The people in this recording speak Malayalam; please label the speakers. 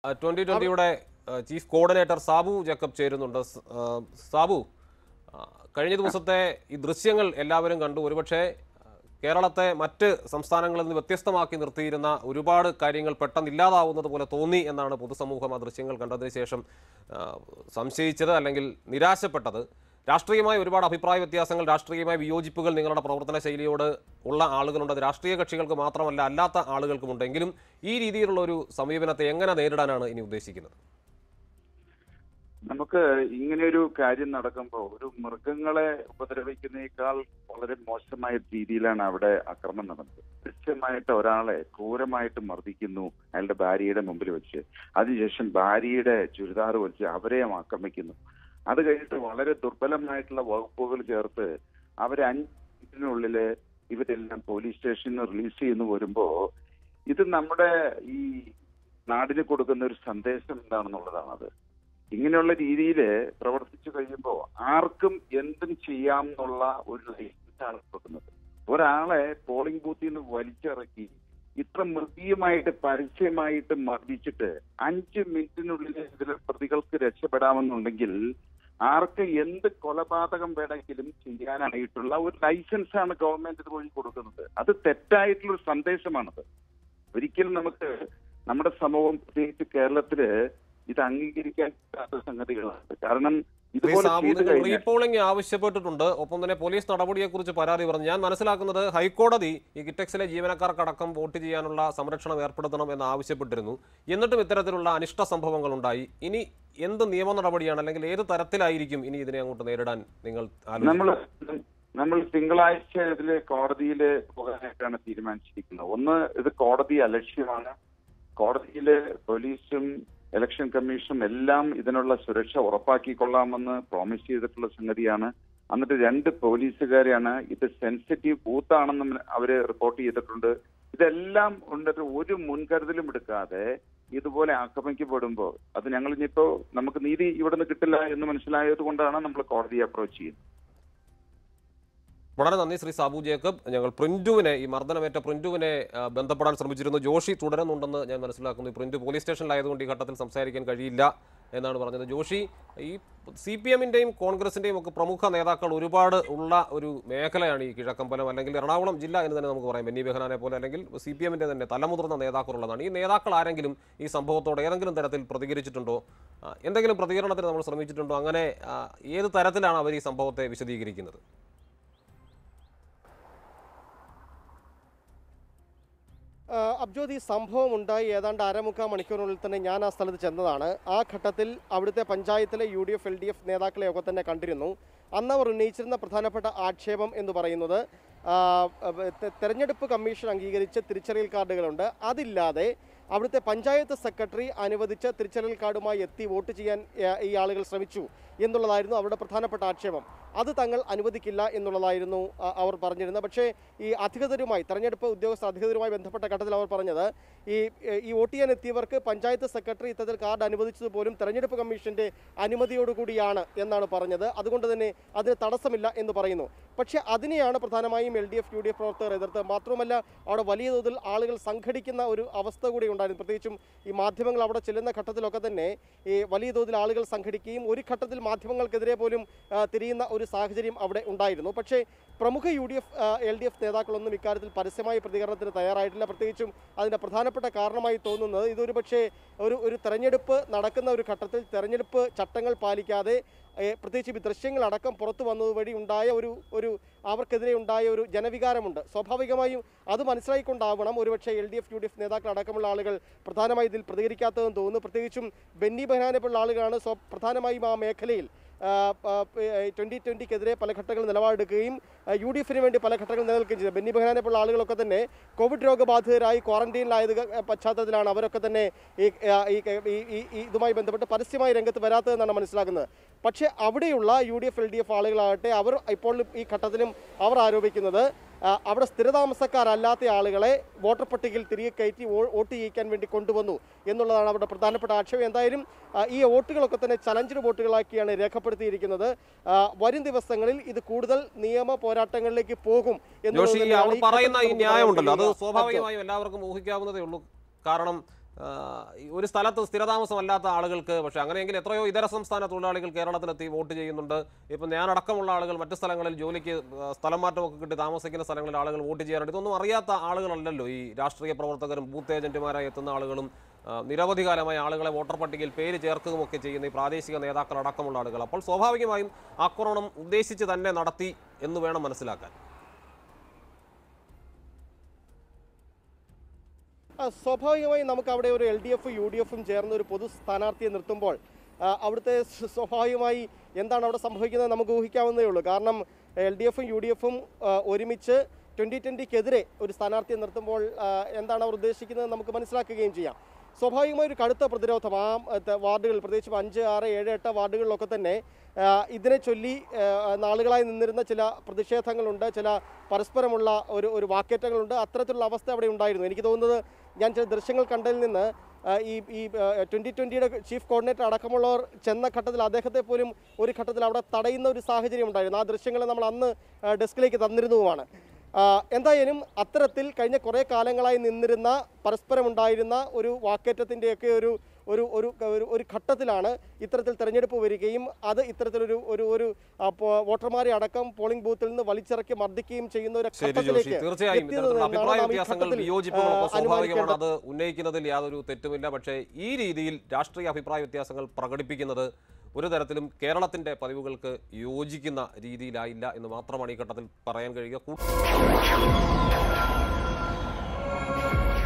Speaker 1: ട്വന്റി ട്വന്റിയുടെ ചീഫ് കോർഡിനേറ്റർ സാബു ജേക്കബ് ചേരുന്നുണ്ട് സ്- ആ, സാബു ആ, കഴിഞ്ഞ ദിവസത്തെ ഈ ദൃശ്യങ്ങൾ എല്ലാവരും കണ്ടു ഒരുപക്ഷെ ആ, കേരളത്തെ മറ്റ് സംസ്ഥാനങ്ങളിൽ നിന്ന് വ്യത്യസ്തമാക്കി നിർത്തിയിരുന്ന ഒരുപാട് കാര്യങ്ങൾ പെട്ടെന്ന് ഇല്ലാതാവുന്നത് പോലെ തോന്നി എന്നാണ് പൊതുസമൂഹം ആ ദൃശ്യങ്ങൾ കണ്ടതിന് ശേഷം ആ, സംശയിച്ചത് അല്ലെങ്കിൽ നിരാശപ്പെട്ടത് രാഷ്ട്രീയമായ ഒരുപാട് അഭിപ്രായ വ്യത്യാസങ്ങൾ രാഷ്ട്രീയമായ വിയോജിപ്പുകൾ നിങ്ങളുടെ പ്രവർത്തന ശൈലിയോട് ഉള്ള ആളുകളുണ്ട് അത് രാഷ്ട്രീയ കക്ഷികൾക്ക് മാത്രമല്ല അല്ലാത്ത ആളുകൾക്കുമുണ്ടെങ്കിലും ഈ രീതിയിലുള്ള ഒരു സമീപനത്തെ എങ്ങനെ നേരിടാനാണ് ഇനി ഉദ്ദേശിക്കുന്നത്
Speaker 2: നമുക്ക് ഇങ്ങനെയൊരു കാര്യം നടക്കുമ്പോൾ ഒരു മൃഗങ്ങളെ ഉപദ്രവിക്കുന്നേക്കാൾ വളരെ മോശമായ രീതിയിലാണ് അവിടെ ആക്രമണം നടന്നത് കൃത്യമായിട്ട് ഒരാളെ ക്രൂരമായിട്ട് മർദ്ദിക്കുന്നു അയാളുടെ ഭാര്യയുടെ മുമ്പിൽ വെച്ച് അതിനുശേഷം ഭാര്യയുടെ ചുരിദാർ വെച്ച് അവരെയും ആക്രമിക്കുന്നു അത് കഴിഞ്ഞിട്ട് വളരെ ദുർബലമായിട്ടുള്ള വകുപ്പുകൾ ചേർത്ത് അവരെ അഞ്ച് മിനിറ്റിനുള്ളില് ഇവരെല്ലാം പോലീസ് സ്റ്റേഷനിൽ റിലീസ് ചെയ്യുന്നു വരുമ്പോ ഇത് നമ്മുടെ ഈ നാടിന് കൊടുക്കുന്ന ഒരു സന്ദേശം എന്താണെന്നുള്ളതാണത് ഇങ്ങനെയുള്ള രീതിയിൽ പ്രവർത്തിച്ചു കഴിയുമ്പോൾ ആർക്കും എന്തും ചെയ്യാം എന്നുള്ള ഒരു ലൈസൻസാണ് കൊടുക്കുന്നത് ഒരാളെ പോളിംഗ് ബൂത്തിൽ നിന്ന് വലിച്ചിറക്കി ഇത്ര മൃഗീയമായിട്ട് പരസ്യമായിട്ട് മർദ്ദിച്ചിട്ട് അഞ്ച് മിനിറ്റിനുള്ളിൽ ഇതിൽ പ്രതികൾക്ക് രക്ഷപ്പെടാമെന്നുണ്ടെങ്കിൽ ആർക്ക് എന്ത് കൊലപാതകം വേണമെങ്കിലും ചെയ്യാനായിട്ടുള്ള ഒരു ലൈസൻസ് ആണ് ഗവൺമെന്റ് ഇതുവഴി കൊടുക്കുന്നത് അത് തെറ്റായിട്ടുള്ള ഒരു സന്ദേശമാണത് ഒരിക്കലും നമുക്ക് നമ്മുടെ സമൂഹം പ്രത്യേകിച്ച് കേരളത്തില് ഇത് അംഗീകരിക്കാൻ പറ്റാത്ത സംഗതികളാണ് കാരണം
Speaker 1: ശ്രീ
Speaker 2: ഇതുപോലെ
Speaker 1: സാബു
Speaker 2: ചെയ്തു
Speaker 1: നിങ്ങൾ
Speaker 2: കഴിഞ്ഞാൽ
Speaker 1: റീപോളിംഗ് ആവശ്യപ്പെട്ടിട്ടുണ്ട് ഒപ്പം തന്നെ പോലീസ് നടപടിയെക്കുറിച്ച് പരാതി പറഞ്ഞു ഞാൻ മനസ്സിലാക്കുന്നത് ഹൈക്കോടതി ഈ കിറ്റക്സിലെ ജീവനക്കാർക്കടക്കം വോട്ട് ചെയ്യാനുള്ള സംരക്ഷണം ഏർപ്പെടുത്തണം എന്ന് ആവശ്യപ്പെട്ടിരുന്നു എന്നിട്ടും ഇത്തരത്തിലുള്ള അനിഷ്ട സംഭവങ്ങൾ ഉണ്ടായി ഇനി എന്ത് നിയമ നടപടിയാണ് അല്ലെങ്കിൽ ഏത് തരത്തിലായിരിക്കും ഇനി ഇതിനെ അങ്ങോട്ട് നേരിടാൻ നിങ്ങൾ
Speaker 2: നമ്മൾ
Speaker 1: ആലോചിക്കുന്നത്
Speaker 2: നമ്മൾ തിങ്കളാഴ്ച ഇതില് കോടതിയിൽ പോകാനായിട്ടാണ് തീരുമാനിച്ചിരിക്കുന്നത് ഒന്ന് ഇത് കോടതി അലക്ഷ്യമാണ് കോടതിയില് പോലീസും ഇലക്ഷൻ കമ്മീഷനും എല്ലാം ഇതിനുള്ള സുരക്ഷ ഉറപ്പാക്കിക്കൊള്ളാമെന്ന് പ്രോമിസ് ചെയ്തിട്ടുള്ള സംഗതിയാണ് എന്നിട്ട് രണ്ട് പോലീസുകാരെയാണ് ഇത് സെൻസിറ്റീവ് ബൂത്താണെന്നും അവര് റിപ്പോർട്ട് ചെയ്തിട്ടുണ്ട് ഇതെല്ലാം ഉണ്ടിട്ട് ഒരു മുൻകരുതലും എടുക്കാതെ ഇതുപോലെ ആക്രമിക്കപ്പെടുമ്പോൾ അത് ഞങ്ങൾ ഇനിയിപ്പോ നമുക്ക് നീതി ഇവിടുന്ന് കിട്ടില്ല എന്ന് മനസ്സിലായത് കൊണ്ടാണ് നമ്മൾ കോടതിയെ അപ്രോച്ച് ചെയ്യുന്നത്
Speaker 1: വളരെ നന്ദി ശ്രീ സാബു ജേക്കബ് ഞങ്ങൾ പ്രിന്റുവിനെ ഈ മർദ്ദനമേറ്റ പ്രിന്റുവിനെ ആ, ബന്ധപ്പെടാൻ ശ്രമിച്ചിരുന്നു ജോഷി തുടരുന്നുണ്ടെന്ന് ഞാൻ മനസ്സിലാക്കുന്നു ഈ പ്രിന്റ് പോലീസ് സ്റ്റേഷനിലായതുകൊണ്ട് ഈ ഘട്ടത്തിൽ സംസാരിക്കാൻ കഴിയില്ല എന്നാണ് പറഞ്ഞത് ജോഷി ഈ സി പി എമ്മിൻ്റെയും കോൺഗ്രസിൻ്റെയും ഒക്കെ പ്രമുഖ നേതാക്കൾ ഒരുപാട് ഉള്ള ഒരു മേഖലയാണ് ഈ കിഴക്കമ്പലം അല്ലെങ്കിൽ എറണാകുളം ജില്ല എന്ന് തന്നെ നമുക്ക് പറയാം ബെന്നി ബെഹനാനെ പോലെ അല്ലെങ്കിൽ സി പി എമ്മിൻ്റെ തന്നെ തലമുതിർന്ന നേതാക്കളുള്ളതാണ് ഈ നേതാക്കൾ ആരെങ്കിലും ഈ സംഭവത്തോട് ഏതെങ്കിലും തരത്തിൽ പ്രതികരിച്ചിട്ടുണ്ടോ ആ, എന്തെങ്കിലും പ്രതികരണത്തിന് നമ്മൾ ശ്രമിച്ചിട്ടുണ്ടോ അങ്ങനെ ആ, ഏത് തരത്തിലാണ് അവർ ഈ സംഭവത്തെ വിശദീകരിക്കുന്നത്
Speaker 3: ആ, അബ്ജോദ് ഈ സംഭവം ഉണ്ടായി ഏതാണ്ട് അരമുക്കാൽ മണിക്കൂറിനുള്ളിൽ തന്നെ ഞാൻ ആ സ്ഥലത്ത് ചെന്നതാണ് ആ ഘട്ടത്തിൽ അവിടുത്തെ പഞ്ചായത്തിലെ U D F L D F നേതാക്കളെയൊക്കെ തന്നെ കണ്ടിരുന്നു അന്ന് അവർ ഉന്നയിച്ചിരുന്ന പ്രധാനപ്പെട്ട ആക്ഷേപം എന്ന് പറയുന്നത് ആ, തെ- തെരഞ്ഞെടുപ്പ് കമ്മീഷൻ അംഗീകരിച്ച തിരിച്ചറിയൽ കാർഡുകളുണ്ട് അതില്ലാതെ അവിടുത്തെ പഞ്ചായത്ത് സെക്രട്ടറി അനുവദിച്ച തിരിച്ചറിയൽ കാർഡുമായി എത്തി വോട്ട് ചെയ്യാൻ ആ, ഈ ആളുകൾ ശ്രമിച്ചു എന്നുള്ളതായിരുന്നു അവരുടെ പ്രധാനപ്പെട്ട ആക്ഷേപം അത് തങ്ങൾ അനുവദിക്കില്ല എന്നുള്ളതായിരുന്നു ആ, അവർ പറഞ്ഞിരുന്നത് പക്ഷേ ഈ അധികൃതരുമായി തെരഞ്ഞെടുപ്പ് ഉദ്യോഗസ്ഥ അധികൃതരുമായി ബന്ധപ്പെട്ട ഘട്ടത്തിൽ അവർ പറഞ്ഞത് ഈ ഈ വോട്ട് ചെയ്യാൻ എത്തിയവർക്ക് പഞ്ചായത്ത് സെക്രട്ടറി ഇത്തരത്തിൽ കാർഡ് അനുവദിച്ചത് പോലും തെരഞ്ഞെടുപ്പ് കമ്മീഷന്റെ അനുമതിയോടുകൂടിയാണ് എന്നാണ് പറഞ്ഞത് അതുകൊണ്ട് തന്നെ അതിന് തടസ്സമില്ല എന്ന് പറയുന്നു പക്ഷേ അതിനെയാണ് പ്രധാനമായും L D F U D F പ്രവർത്തകർ എതിർത്ത് മാത്രമല്ല അവിടെ വലിയ തോതിൽ ആളുകൾ സംഘടിക്കുന്ന ഒരു അവസ്ഥ കൂടി ഉണ്ടായിരുന്നു പ്രത്യേകിച്ചും ഈ മാധ്യമങ്ങൾ അവിടെ ചെല്ലുന്ന ഘട്ടത്തിലൊക്കെ തന്നെ ഈ വലിയ തോതിൽ ആളുകൾ സംഘടിക്കുകയും ഒരു ഘട്ടത്തിൽ മാധ്യമങ്ങൾക്കെതിരെ പോലും ആ, തിരിയുന്ന ഒരു സാഹചര്യം അവിടെ ഉണ്ടായിരുന്നു പക്ഷേ പ്രമുഖ U D F L D F നേതാക്കളൊന്നും ഇക്കാര്യത്തിൽ പരസ്യമായ പ്രതികരണത്തിന് തയ്യാറായിട്ടില്ല പ്രത്യേകിച്ചും അതിൻ്റെ പ്രധാനപ്പെട്ട കാരണമായി തോന്നുന്നത് ഇതൊരു പക്ഷേ ഒരു ഒരു തെരഞ്ഞെടുപ്പ് നടക്കുന്ന ഒരു ഘട്ടത്തിൽ തെരഞ്ഞെടുപ്പ് ചട്ടങ്ങൾ പാലിക്കാതെ ഏ, പ്രത്യേകിച്ച് ഈ ദൃശ്യങ്ങളടക്കം പുറത്തു വന്നത് വഴി ഉണ്ടായ ഒരു ഒരു അവർക്കെതിരെ ഉണ്ടായ ഒരു ജനവികാരമുണ്ട് സ്വാഭാവികമായും അത് മനസ്സിലായിക്കൊണ്ടാവണം ഒരുപക്ഷെ L D F U D F നേതാക്കൾ അടക്കമുള്ള ആളുകൾ പ്രധാനമായി ഇതിൽ പ്രതികരിക്കാത്തതെന്ന് തോന്നുന്നു പ്രത്യേകിച്ചും ബെന്നി ബെഹനാനെ പോലുള്ള ആളുകളാണ് സ്വ പ്രധാനമായും ആ മേഖലയിൽ ട്വൻ്റി ട്വൻ്റിക്കെതിരെ പല ഘട്ടങ്ങൾ നിലപാടെടുക്കുകയും ആ, യു ഡി എഫിന് വേണ്ടി പല ഘട്ടങ്ങൾ നിലനിൽക്കുകയും ചെയ്തത് ബെന്നി ബെഹനാനെ പോലുള്ള ആളുകളൊക്കെ തന്നെ കോവിഡ് രോഗബാധിതരായി ക്വാറന്റൈനിലായത് ക- പശ്ചാത്തലത്തിലാണ് അവരൊക്കെ തന്നെ ഈ ആ, ഈ ഈ- ഈ- ഈ ഇതുമായി ബന്ധപ്പെട്ട് പരസ്യമായി രംഗത്ത് വരാത്തതെന്നാണ് മനസ്സിലാക്കുന്നത് പക്ഷേ അവിടെയുള്ള U D F L D F ആളുകളാകട്ടെ അവർ ഇപ്പോൾ ഈ ഘട്ടത്തിലും അവർ ആരോപിക്കുന്നത് ആ, അവിടെ സ്ഥിരതാമസക്കാരല്ലാത്ത ആളുകളെ വോട്ടർ പട്ടികയിൽ തിരികെ കയറ്റി വോ- വോട്ട് ചെയ്യിക്കാൻ വേണ്ടി കൊണ്ടുവന്നു എന്നുള്ളതാണ് അവരുടെ പ്രധാനപ്പെട്ട ആക്ഷേപം എന്തായാലും ആ, ഈ വോട്ടുകളൊക്കെ തന്നെ ചലഞ്ചഡ് വോട്ടുകളാക്കിയാണ് രേഖപ്പെടുത്തിയിരിക്കുന്നത് ആ, വരും ദിവസങ്ങളിൽ ഇത് കൂടുതൽ നിയമ പോരാട്ടങ്ങളിലേക്ക് പോകും എന്നുള്ളത്
Speaker 1: ജോഷി
Speaker 3: തന്നെയാണ്
Speaker 1: അവർ
Speaker 3: ഈ ഘട്ടത്തിൽ
Speaker 1: പറയുന്ന ഈ
Speaker 3: നമുക്ക്
Speaker 1: ന്യായമുണ്ടല്ലോ അത്
Speaker 3: പറയാൻ കഴിയുക.
Speaker 1: സ്വാഭാവികമായും എല്ലാവർക്കും ഊഹിക്കാവുന്നതേ ഉള്ളൂ കാരണം ആ, ഈ ഒരു സ്ഥലത്ത് സ്ഥിരതാമസമല്ലാത്ത ആളുകൾക്ക് പക്ഷേ അങ്ങനെയെങ്കിൽ എത്രയോ ഇതര സംസ്ഥാന തൊഴിലാളികൾ കേരളത്തിലെത്തി വോട്ട് ചെയ്യുന്നുണ്ട് ഇപ്പം ഞാനടക്കമുള്ള ആളുകൾ മറ്റ് സ്ഥലങ്ങളിൽ ജോലിക്ക് ആ, സ്ഥലം മാറ്റമൊക്കെ കിട്ടി താമസിക്കുന്ന സ്ഥലങ്ങളിൽ ആളുകൾ വോട്ട് ചെയ്യാറുണ്ട് ഇതൊന്നും അറിയാത്ത ആളുകളല്ലല്ലോ ഈ രാഷ്ട്രീയ പ്രവർത്തകരും ബൂത്ത് ഏജന്റുമാരായി എത്തുന്ന ആളുകളും ആ, നിരവധി കാലമായി ആളുകളെ വോട്ടർ പട്ടികയിൽ പേര് ചേർക്കുകയുമൊക്കെ ചെയ്യുന്ന ഈ പ്രാദേശിക നേതാക്കൾ അടക്കമുള്ള ആളുകൾ അപ്പോൾ സ്വാഭാവികമായും ആക്രമണം ഉദ്ദേശിച്ച് തന്നെ നടത്തി എന്ന് വേണം മനസ്സിലാക്കാൻ
Speaker 3: ആ, സ്വാഭാവികമായും നമുക്ക് അവിടെ ഒരു L D F U D എഫും ചേർന്ന് ഒരു പൊതു സ്ഥാനാർത്ഥിയെ നിർത്തുമ്പോൾ ആ, അവിടുത്തെ സ് സ്വാഭാവികമായി എന്താണ് അവിടെ സംഭവിക്കുന്നത് നമുക്ക് ഊഹിക്കാവുന്നതേ ഉള്ളൂ കാരണം എൽ ഡി എഫും യു ഡി എഫും ഒരുമിച്ച് ട്വൻ്റി ട്വൻ്റിക്കെതിരെ ഒരു സ്ഥാനാർത്ഥിയെ നിർത്തുമ്പോൾ ആ, എന്താണ് അവർ ഉദ്ദേശിക്കുന്നത് നമുക്ക് മനസ്സിലാക്കുകയും ചെയ്യാം സ്വാഭാവികമായ ഒരു കടുത്ത പ്രതിരോധം ആ അത് വാർഡുകൾ പ്രത്യേകിച്ചും അഞ്ച് ആറ് ഏഴ് എട്ട് വാർഡുകളിലൊക്കെ തന്നെ ആ, ഇതിനെ ചൊല്ലി ആ, നാളുകളായി നിന്നിരുന്ന ചില പ്രതിഷേധങ്ങളുണ്ട് ചില പരസ്പരമുള്ള ഒരു ഒരു വാക്കേറ്റങ്ങളുണ്ട് അത്തരത്തിലുള്ള അവസ്ഥ അവിടെ ഉണ്ടായിരുന്നു എനിക്ക് തോന്നുന്നത് ഞാൻ ചില ദൃശ്യങ്ങൾ കണ്ടതിൽ നിന്ന് ആ, ഈ ഈ ട്വൻ്റി ട്വൻ്റിയുടെ ചീഫ് കോർഡിനേറ്റർ അടക്കമുള്ളവർ ചെന്ന ഘട്ടത്തിൽ അദ്ദേഹത്തെ പോലും ഒരു ഘട്ടത്തിൽ അവിടെ തടയുന്ന ഒരു സാഹചര്യം ഉണ്ടായിരുന്നു ആ ദൃശ്യങ്ങൾ നമ്മൾ അന്ന് ആ, ഡെസ്കിലേക്ക് തന്നിരുന്നതുമാണ് ആ, എന്തായാലും അത്തരത്തിൽ കഴിഞ്ഞ കുറേ കാലങ്ങളായി നിന്നിരുന്ന പരസ്പരമുണ്ടായിരുന്ന ഒരു വാക്കേറ്റത്തിൻ്റെയൊക്കെ ഒരു ഒരു ഒരു ഒരു ഒരു ഘട്ടത്തിലാണ് ഇത്തരത്തിൽ തെരഞ്ഞെടുപ്പ് വരികയും അത് ഇത്തരത്തിലൊരു ഒരു ഒരു ആ, പോ- വോട്ടർമാരെ അടക്കം പോളിംഗ് ബൂത്തിൽ നിന്ന് വലിച്ചിറക്കി മർദ്ദിക്കുകയും ചെയ്യുന്ന ഒരു
Speaker 1: ശരി ജോഷി
Speaker 3: ഘട്ടത്തിലേക്ക്
Speaker 1: തീർച്ചയായും
Speaker 3: എത്തിയത്
Speaker 1: ഇത്തരത്തിലുള്ള
Speaker 3: എന്നാണ്
Speaker 1: അഭിപ്രായ
Speaker 3: നാം ഈ
Speaker 1: വ്യത്യാസങ്ങൾ
Speaker 3: ഘട്ടത്തിൽ,
Speaker 1: വിയോജിപ്പുകളൊക്കെ
Speaker 3: ആ,
Speaker 1: സ്വാഭാവികമാണ്
Speaker 3: അനുമാനിക്കേണ്ടത്.
Speaker 1: അത് ഉന്നയിക്കുന്നതിൽ യാതൊരു തെറ്റുമില്ല പക്ഷേ ഈ രീതിയിൽ രാഷ്ട്രീയ അഭിപ്രായ വ്യത്യാസങ്ങൾ പ്രകടിപ്പിക്കുന്നത് ഒരു തരത്തിലും കേരളത്തിന്റെ പതിവുകൾക്ക് യോജിക്കുന്ന രീതിയിലായില്ല എന്ന് മാത്രമാണ് ഈ ഘട്ടത്തിൽ പറയാൻ കഴിയുക കൂ-